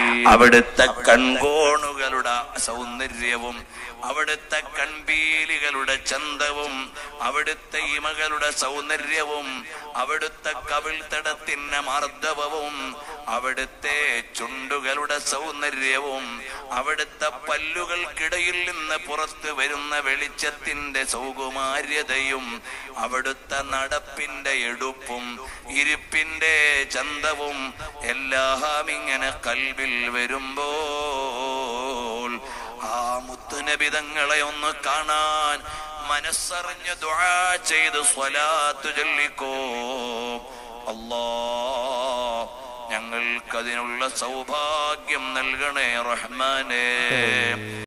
അവിടുത്തെ കൺകോണുകളുടെ സൗന്ദര്യവും അവിടുത്തെ കൺപീലികളുടെ ചന്തവും അവിടുത്തെ ഇമകളുടെ സൗന്ദര്യവും അവിടുത്തെ കവിൾത്തടത്തിന്റെ മാർദ്ദവവും അവിടുത്തെ ചുണ്ടുകളുടെ സൗന്ദര്യവും അവിടുത്തെ പല്ലുകൾക്കിടയിൽ നിന്ന് പുറത്തു വരുന്ന വെളിച്ചത്തിന്റെ സൗകുമാര്യതയും അവിടുത്തെ നടപ്പിന്റെ എടുപ്പും ഇരിപ്പിന്റെ ചന്തവും എല്ലാം ഇങ്ങനെ കൽവിൽ വരുമ്പോൾ ആ മുത്തുനബിതങ്ങളെ ഒന്ന് കാണാൻ മനസ്സറിഞ്ഞ് ദുആ ചെയ്ത് സ്വലാത്തു ചൊല്ലിക്കോ അല്ലാ ഞങ്ങൾക്കതിനുള്ള സൗഭാഗ്യം നൽകണേ റഹ്മാനേ